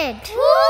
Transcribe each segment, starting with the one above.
it!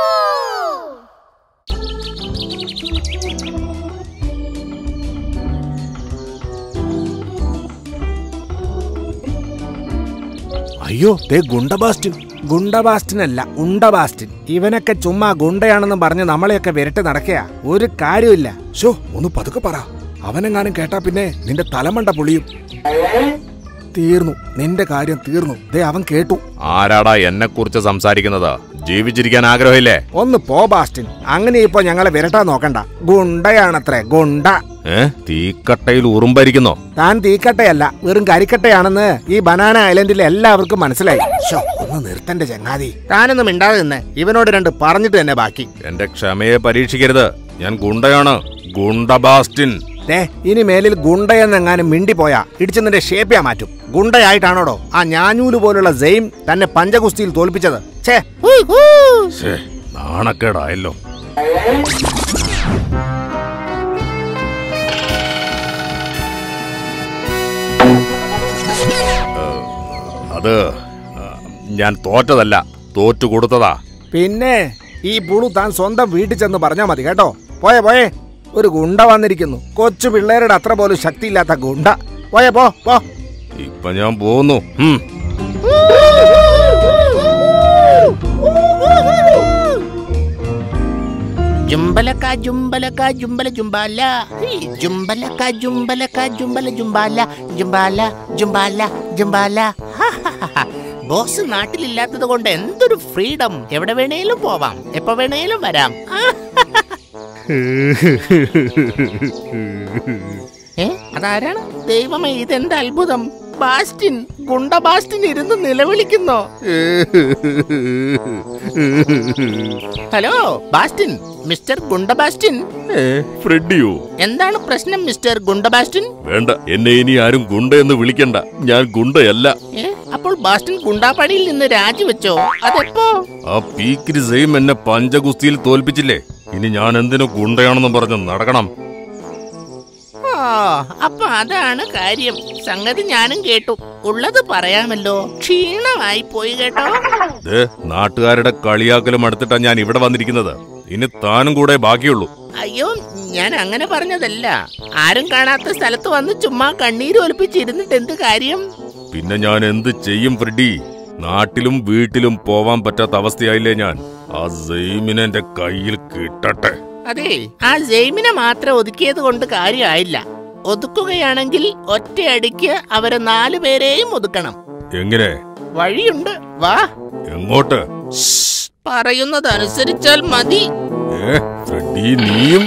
അയ്യോ ദേ ഗുണ്ടബാസ്റ്റിൻ ഗുണ്ടബാസ്റ്റിൻ അല്ല ഉണ്ടബാസ്റ്റിൻ ഇവനൊക്കെ ചുമ്മാ ഗുണ്ടയാണെന്ന് പറഞ്ഞ് നമ്മളെയൊക്കെ വിരട്ടി നടക്കയാ ഒരു കാര്യമില്ല ഷോ ഒന്ന് പതുക്കെ പറ അവനെങ്ങാനും കേട്ടാ പിന്നെ നിന്റെ തലമണ്ട പൊളിയും തീർന്നു നിന്റെ കാര്യം തീർന്നു ദേ അവൻ കേട്ടു ആരാടാ എന്നെ കുറിച്ച് സംസാരിക്കുന്നത് ജീവിച്ചിരിക്കാൻ ആഗ്രഹമില്ലേ ഒന്ന് പോ ബാസ്റ്റിൻ അങ്ങനെ ഇപ്പൊ ഞങ്ങളെ വിരട്ടാൻ നോക്കണ്ട ഗുണ്ടയാണത്രേ ഗുണ്ട ഏ തീക്കട്ടയിൽ ഉറുമ്പരിക്കുന്നോ താൻ തീക്കട്ടയല്ല വെറും കരിക്കട്ടയാണെന്ന് ഈ ബനാന ഐലൻഡിലെ എല്ലാവർക്കും മനസ്സിലായി ശോ, ഒന്ന് നിർത്തന്റെ ചങ്ങാതി താനൊന്നും മിണ്ടാതെ നിന്ന് ഇവനോട് രണ്ട് പറഞ്ഞിട്ട് തന്നെ ബാക്കി എന്റെ ക്ഷമയെ പരീക്ഷിക്കരുത് ഞാൻ ഗുണ്ടയാണ് ഗുണ്ടബാസ്റ്റിൻ ദേ ഇനി മേലിൽ ഗുണ്ടയെന്നെങ്ങാനും മിണ്ടിപ്പോയാ ഇടിച്ച് നിന്റെ ഷേപ്പിയാ മാറ്റും ഗുണ്ടയായിട്ടാണോടോ ആ ഞാഞ്ഞൂല് പോലുള്ള സെയിം തന്നെ പഞ്ചഗുസ്തിയിൽ തോൽപ്പിച്ചത് ഛേ ഹൂയ് ഹൂ. ശ്ശേ, നാണക്കേടായല്ലോ ഏ, അത് ആ, ഞാൻ തോറ്റതല്ല തോറ്റു കൊടുത്തതാ പിന്നെ ഈ പുളു താൻ സ്വന്തം വീട്ടിൽ ചെന്ന് പറഞ്ഞാ മതി കേട്ടോ പോയെ പോയെ ഒരു ഗുണ്ട വന്നിരിക്കുന്നു കൊച്ചു പിള്ളേരുടെ അത്ര പോലും ശക്തിയില്ലാത്ത ഗുണ്ട പോയെ പോ പോ ഇപ്പൊ ഞാൻ പോകുന്നു ഉം. ജുംബലക്ക ജുംബലക്ക ജുംബല ജുംബാല ഹീ, ജുംബലക്ക ജുംബലക്ക ജുംബല ജുംബാല ജുംബാല ജുംബാല ജുംബാല ഹാ, ഹാ, ഹാ, ഹാ. ബോസ് നാട്ടിലില്ലാത്തത് കൊണ്ട് എന്തൊരു ഫ്രീഡം എവിടെ വേണേലും പോവാം എപ്പോ വേണേലും വരാം ആ, ഏ അതാരാണ് ദൈവമേ ഇതെന്ത് അത്ഭുതം ബാസ്റ്റിൻ ഗുണ്ട ബാസ്റ്റിൻ ഇരുന്ന് നിലവിളിക്കുന്നോ ഹലോ ബാസ്റ്റിൻ മിസ്റ്റർ ഗുണ്ട ബാസ്റ്റിൻ ഏ, ഫ്രെഡിയോ എന്താണ് പ്രശ്നം മിസ്റ്റർ ഗുണ്ട ബാസ്റ്റിൻ വേണ്ട എന്നെ ഇനി ആരും ഗുണ്ട എന്ന് വിളിക്കണ്ട ഞാൻ ഗുണ്ടയല്ല ഏ അപ്പോൾ ബാസ്റ്റിൻ ഗുണ്ടാപ്പടിയിൽ നിന്ന് രാജിവെച്ചോ അതെപ്പോ ആ പീക്കിരി സെയിം എന്നെ പഞ്ചഗുസ്തിയിൽ തോൽപ്പിച്ചില്ലേ ഇനി ഞാൻ എന്തിനു ഗുണ്ടയാണെന്ന് പറഞ്ഞ് നടക്കണം ആ അപ്പൊ അതാണ് കാര്യം സംഗതി ഞാനും കേട്ടു ഉള്ളത് പറയാമല്ലോ ക്ഷീണമായി പോയി കേട്ടോ ദേ നാട്ടുകാരുടെ കളിയാക്കലും അടുത്തിട്ടാ ഞാൻ ഇവിടെ വന്നിരിക്കുന്നത് ഇനി താനും കൂടെ ബാക്കിയുള്ളൂ അയ്യോ ഞാൻ അങ്ങനെ പറഞ്ഞതല്ല ആരും കാണാത്ത സ്ഥലത്ത് വന്ന് ചുമ്മാ കണ്ണീര് ഒലിപ്പിച്ചിരുന്നിട്ട് എന്ത് കാര്യം പിന്നെ ഞാൻ എന്ത് ചെയ്യും ഫ്രെഡി നാട്ടിലും വീട്ടിലും പോവാൻ പറ്റാത്ത അവസ്ഥയായില്ലേ ഞാൻ ആ സെയിമിനെ എന്റെ കയ്യിൽ കിട്ടട്ടെ അതെ ആ ജെയിമിനെ മാത്രം ഒതുക്കിയത് കൊണ്ട് കാര്യമായില്ല ഒതുക്കുകയാണെങ്കിൽ ഒറ്റയടിക്ക് അവരെ നാലു പേരെയും ഒതുക്കണം എങ്ങനെ വഴിയുണ്ട് വാ എങ്ങോട്ട് പറയുന്നതനുസരിച്ചാൽ മതി ഏ ഫ്രെഡി നീയും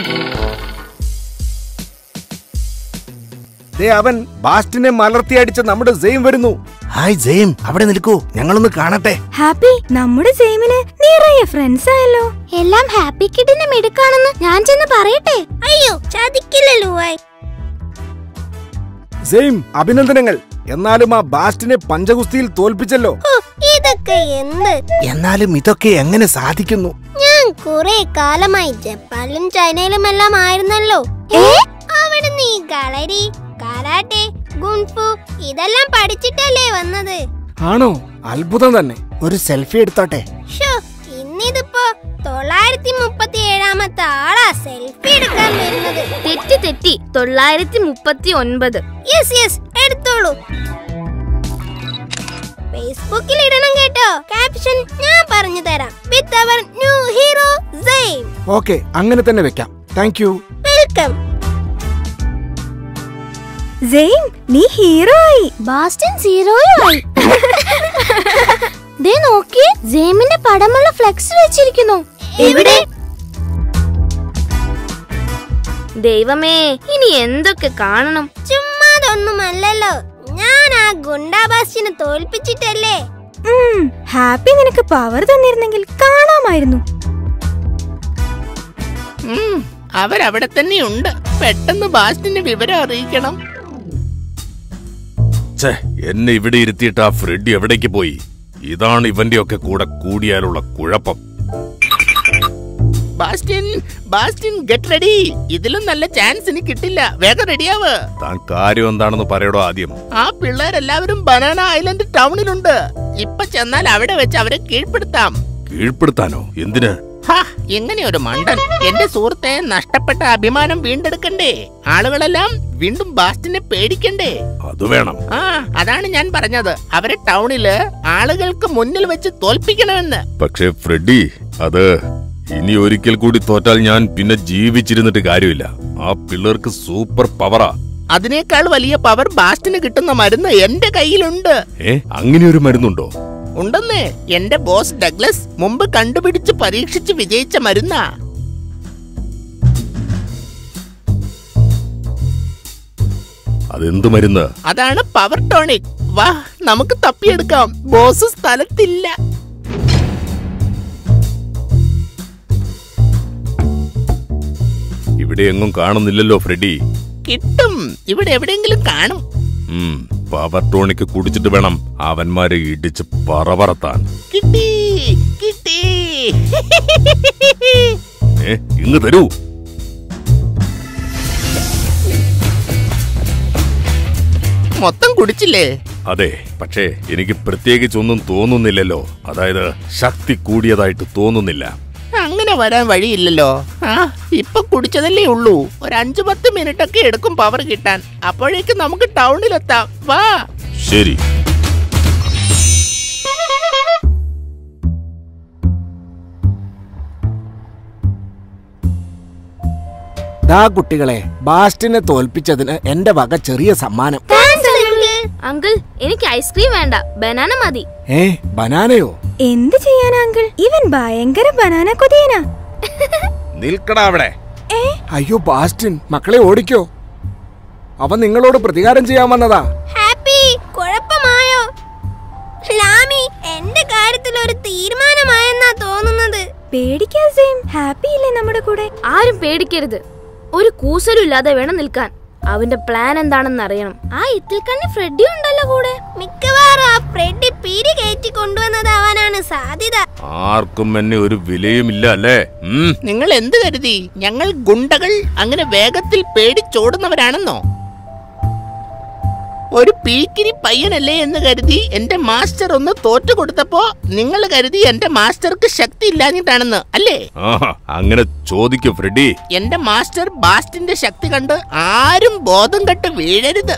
ദേ അവൻ ബാസ്റ്റിനെ മലർത്തിയടിച്ച് നമ്മുടെ സെയിം വരുന്നു ഹായ് സെയിം അവിടെ നിൽക്കൂ ഞങ്ങളൊന്ന് കാണട്ടെ ഹാപ്പി നമ്മുടെ സെയിമിന് നിറയെ ഫ്രണ്ട്സ് ആയല്ലോ എല്ലാം ഹാപ്പി കിഡിന്റെ മിടുക്കാണെന്ന് ഞാൻ ചെന്ന് പറയട്ടെ അയ്യോ ചതിക്കില്ലല്ലോ സെയിം അഭിനന്ദനങ്ങൾ എന്നാലും ആ ബാസ്റ്റിനെ പഞ്ചഗുസ്തിയിൽ തോൽപ്പിച്ചല്ലോ ഇതൊക്കെ എന്ത് എന്നാലും ഇതൊക്കെ എങ്ങനെ സാധിക്കുന്നു ഞാൻ കുറെ കാലമായി ജപ്പാനിലും ചൈനയിലും എല്ലാം ആയിരുന്നല്ലോ അവിടെ നീ കളരി കാരാട്ടെ ഗുൺഫു ഇതെല്ലാം പഠിച്ചിട്ടല്ലേ വന്നത് ആണോ അത്ഭുതം തന്നെ ഒരു സെൽഫി എടുത്തോട്ടെ ഷോ ഇന്നിതിപ്പോ തൊള്ളായിരത്തി മുപ്പത്തി ഏഴാമത്തെ ആളാ സെൽഫി എടുക്കാൻ വരുന്നത് തെറ്റി തെറ്റി തൊള്ളായിരത്തി മുപ്പത്തി ഒൻപത് യെസ് യെസ് എടുത്തോളൂ ഫേസ്ബുക്കിൽ ഇടണം കേട്ടോ ക്യാപ്ഷൻ ഞാൻ പറഞ്ഞു തരാം with our new hero same okay അങ്ങനെ തന്നെ വെക്കാം താങ്ക് യു വെൽക്കം സെയിം നീ ഹീറോ ആയി ബാസ്റ്റൻ സീറോയായി ദേ നോക്കിയേ ജെയിമിന്റെ പടമുള്ള ഫ്ലെക്സ് വെച്ചിരിക്കുന്നു എവിടെ ദൈവമേ ഇനി എന്തൊക്കെ കാണണം ചുമ്മാതൊന്നുമല്ലല്ലോ ഞാൻ ആ ഗുണ്ടാ ബാസ്റ്റിനെ തോൽപ്പിച്ചിട്ടല്ലേ ഉം, ഹാപ്പി നിനക്ക് പവർ തന്നിരുന്നെങ്കിൽ കാണാമായിരുന്നു ഉം, അവരവിടെ തന്നെയുണ്ട് പെട്ടെന്ന് ബാസ്റ്റിന് വിവരം അറിയിക്കണം ഛേ എന്നെ ഇവിടെ ഇരുത്തിയിട്ട് ആ ഫ്രെഡി എവിടേക്ക് പോയി ഇതാണ് ഇവന്റെ ഒക്കെ കൂടെ കൂടിയാലുള്ള കുഴപ്പം ബാസ്റ്റിൻ ബാസ്റ്റിൻ ഗെറ്റ് റെഡി ഇതിലും നല്ല ചാൻസ് ഇനി കിട്ടില്ല വേഗം റെഡിയാവ് താൻ കാര്യം എന്താണെന്ന് പറയടോ ആദ്യം ആ പിള്ളേരെല്ലാവരും ബനാന ഐലൻഡ് ടൗണിലുണ്ട് ഇപ്പൊ ചെന്നാൽ അവിടെ വെച്ച് അവരെ കീഴ്പ്പെടുത്താം കീഴ്പ്പെടുത്താനോ എന്തിന് ഹാ, എങ്ങനെ ഒരു മണ്ടൻ എന്റെ സുഹൃത്തെ നഷ്ടപ്പെട്ട അഭിമാനം വീണ്ടെടുക്കണ്ടേ ആളുകളെല്ലാം വീണ്ടും ബാസ്റ്റിനെ പേടിക്കണ്ടേ അത് വേണം ആ അതാണ് ഞാൻ പറഞ്ഞത് അവരെ ടൗണില് ആളുകൾക്ക് മുന്നിൽ വെച്ച് തോൽപ്പിക്കണമെന്ന് പക്ഷേ ഫ്രെഡി അത് ഇനി ഒരിക്കൽ കൂടി തോറ്റാൽ ഞാൻ പിന്നെ ജീവിച്ചിരുന്നിട്ട് കാര്യമില്ല ആ പിള്ളേർക്ക് സൂപ്പർ പവറാ അതിനേക്കാൾ വലിയ പവർ ബാസ്റ്റിന് കിട്ടുന്ന മരുന്ന് എന്റെ കയ്യിലുണ്ട് ഏ അങ്ങനെ ഒരു മരുന്നുണ്ടോ ഉണ്ടെന്നേ എന്റെ ബോസ് ഡഗ്ലസ് മുമ്പ് കണ്ടുപിടിച്ച് പരീക്ഷിച്ച് വിജയിച്ച മരുന്നാ അതെന്ത് മരുന്ന് അതാണ് പവർ ടോണിക് വാ നമുക്ക് തപ്പിയെടുക്കാം ബോസ് സ്ഥലത്തില്ല ഇവിടെ എങ്ങും കാണുന്നില്ലല്ലോ ഫ്രെഡി കിട്ടും ഇവിടെ എവിടെയെങ്കിലും കാണും ഉം, പവർ ടോണിക്ക് കുടിച്ചിട്ട് വേണം അവന്മാരെ ഇടിച്ച് പറവറത്താൻ കിട്ടി കിട്ടി ഏ ഇങ്ങ് തരൂ മൊത്തം കുടിച്ചില്ലേ അതെ പക്ഷേ എനിക്ക് പ്രത്യേകിച്ചൊന്നും തോന്നുന്നില്ലല്ലോ അതായത് ശക്തി കൂടിയതായിട്ട് തോന്നുന്നില്ല അങ്ങനെ വരാൻ വഴിയില്ലല്ലോ ആ ഇപ്പൊ കുടിച്ചതല്ലേ ഉള്ളൂ ഒരു അഞ്ചു പത്ത് മിനിറ്റ് ഒക്കെ എടുക്കും പവർ കിട്ടാൻ അപ്പോഴേക്ക് നമുക്ക് ടൗണിലെത്താം വാ ശരി ദാ കുട്ടികളെ ബാസ്റ്റിനെ തോൽപ്പിച്ചതിന് എന്റെ വക ചെറിയ സമ്മാനം അങ്കിൾ എനിക്ക് ഐസ്ക്രീം വേണ്ട ബനാന മതി ഏ ബനാനയോ എന്ത് ചെയ്യാനാ അങ്കിൾ ഇവൻ ഭയങ്കര ബനാന കൊതിയനാ നിൽക്കടാ അവിടെ അയ്യോ ബാസ്റ്റിൻ മക്കളെ ഓടിക്കോ അവൻ നിങ്ങളോട് പ്രതികാരം ചെയ്യാൻ വന്നതാ ഹാപ്പി കുഴപ്പമായോ ലാമി എന്റെ കാര്യത്തിൽ ഒരു തീരുമാനമായെന്നാ തോന്നുന്നത് പേടിക്കാ സെയിം ഹാപ്പി ഇല്ലേ നമ്മുടെ കൂടെ ആരും പേടിക്കരുത് ഒരു കൂസലും ഇല്ലാതെ വേണം നിൽക്കാൻ അവന്റെ പ്ലാൻ എന്താണെന്ന് അറിയണം ആ ഇത്തിൽ കണ്ണി ഫ്രെഡി ഉണ്ടല്ലോ കൂടെ മിക്കവാറും ആ ഫ്രെഡി പീരി കയറ്റി കൊണ്ടുവന്നതാവാനാണ് സാധ്യത ആർക്കും എന്നെ ഒരു വിലയുമില്ല അല്ലേ ഉം, നിങ്ങൾ എന്ത് കരുതി ഞങ്ങൾ ഗുണ്ടകൾ അങ്ങനെ വേഗത്തിൽ പേടിച്ചോടുന്നവരാണെന്നോ ഒരു പീക്കിരി പയ്യനല്ലേ എന്ന് കരുതി എന്റെ മാസ്റ്റർ ഒന്ന് തോറ്റു കൊടുത്തപ്പോ നിങ്ങൾ കരുതി എന്റെ മാസ്റ്റർക്ക് ശക്തി ഇല്ലാഞ്ഞിട്ടാണെന്ന് അല്ലേ ആഹാ അങ്ങനെ ചോദിക്കൂ ഫ്രെഡി എന്റെ മാസ്റ്റർ ബാസ്റ്റിന്റെ ശക്തി കണ്ട് ആരും ബോധം കെട്ട് വീഴരുത്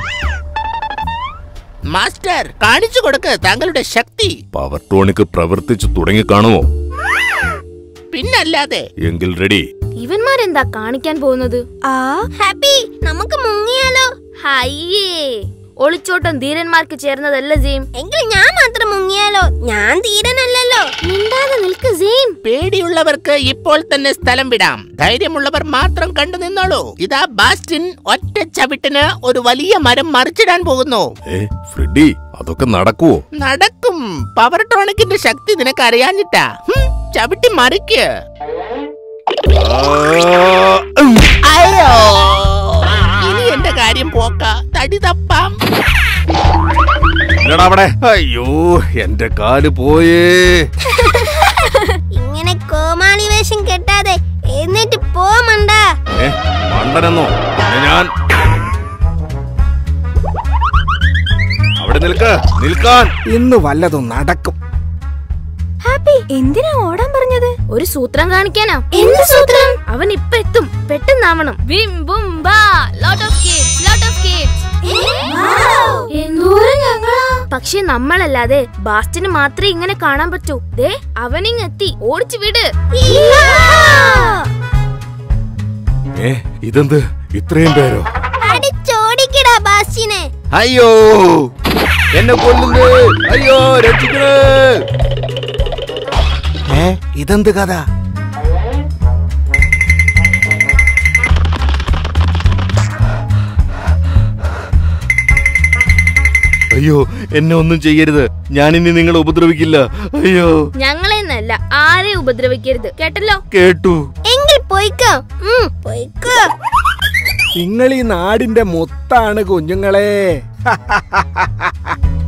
മാസ്റ്റർ കാണിച്ചു കൊടുക്ക് താങ്കളുടെ ശക്തി പവർ ടോണിക്ക് പ്രവർത്തിച്ചു തുടങ്ങിക്കാണുമോ പിന്നല്ലാതെ എങ്കിൽ റെഡി ഇവന്മാരെന്താ കാണിക്കാൻ പോകുന്നത് ആ ഹാപ്പി നമുക്ക് മുങ്ങിയാലോ ഹയ്യേ ഒളിച്ചോട്ടം ധീരന്മാർക്ക് ചേർന്നതല്ല ജീം എങ്കിൽ ഞാൻ മാത്രം മുങ്ങിയാലോ ഞാൻ തീരനല്ലല്ലോ മിണ്ടാതെ നിൽക്ക് ജീം പേടിയുള്ളവർക്ക് ഇപ്പോൾ തന്നെ സ്ഥലം വിടാം ധൈര്യമുള്ളവർ മാത്രം കണ്ടു നിന്നോളൂ ഇതാ ബാസ്റ്റിൻ ഒറ്റ ചവിട്ടിന് ഒരു വലിയ മരം മറിച്ചിടാൻ പോകുന്നു ഏ ഫ്രെഡി അതൊക്കെ നടക്കുവോ നടക്കും പവർ ടോണിക്കിന്റെ ശക്തി നിനക്ക് അറിയാഞ്ഞിട്ടാ ഹും, ചവിട്ടി മറിക്ക് അയ്യോ ഇനി എന്റെ കാര്യം പോക്ക തടി തപ്പാം ഇല്ലടാ അവിടെ അയ്യോ എന്റെ കാല് പോയേ ഇങ്ങനെ കോമാളി വേഷം കെട്ടാതെ എന്നിട്ട് പോമണ്ട ഏ മണ്ടനെന്നോ പിന്നെ ഞാൻ അവിടെ നിൽക്ക് നിൽക്കാൻ ഇന്ന് വല്ലതും നടക്കും ഹാപ്പി എന്തിനാ ഓടാൻ പറഞ്ഞത് ഒരു സൂത്രം കാണിക്കാനാ എന്ത് സൂത്രം അവൻ ഇപ്പൊ എത്തും പെട്ടെന്നാവണം വിം ബും ബാ lot of kids lot of kids എന്തോരം ഞങ്ങളാ പക്ഷെ നമ്മളല്ലാതെ ബാസ്റ്റിന് മാത്രമേ ഇങ്ങനെ കാണാൻ പറ്റൂ ദേ അവനിങ് എത്തി ഓടിച്ചു വിട് ഏ ഇതെന്ത് ഇത്രയും പേരോ അടിച്ചോടിക്കടാ ബാസിനെ അയ്യോ എന്നെ കൊല്ലുന്നു അയ്യോ രക്ഷിക്കണേ ഏ ഇതെന്ത് കഥ അയ്യോ എന്നെ ഒന്നും ചെയ്യരുത് ഞാനിനി നിങ്ങളെ ഉപദ്രവിക്കില്ല അയ്യോ ഞങ്ങളെന്നല്ല ആരെ ഉപദ്രവിക്കരുത് കേട്ടല്ലോ കേട്ടു എങ്കിൽ പോയിക്കോ ഉം, പോയിക്കോ നിങ്ങൾ ഈ നാടിന്റെ മുത്താണ് കുഞ്ഞുങ്ങളെ